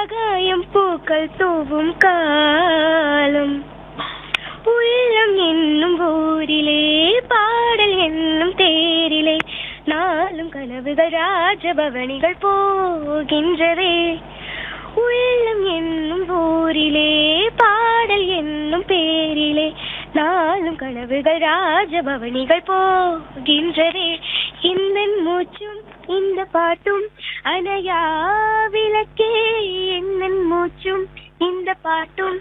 ஆகாயம் பூக்கள் தூவும் காலம் உள்ளம் என்னும் ஊரிலே பாடல் என்னும் தேரிலே நாளும் கனவுகள் ராஜபவனிகள் போகின்றதே உள்ளம் என்னும் ஊரிலே பாடல் என்னும் பேரிலே நாளும் கனவுகள் ராஜபவனிகள் போகின்றதே இந்த மூச்சும் இந்த பாட்டும் அணையா விளக்கே என்ன மூச்சும் இந்த பாட்டும்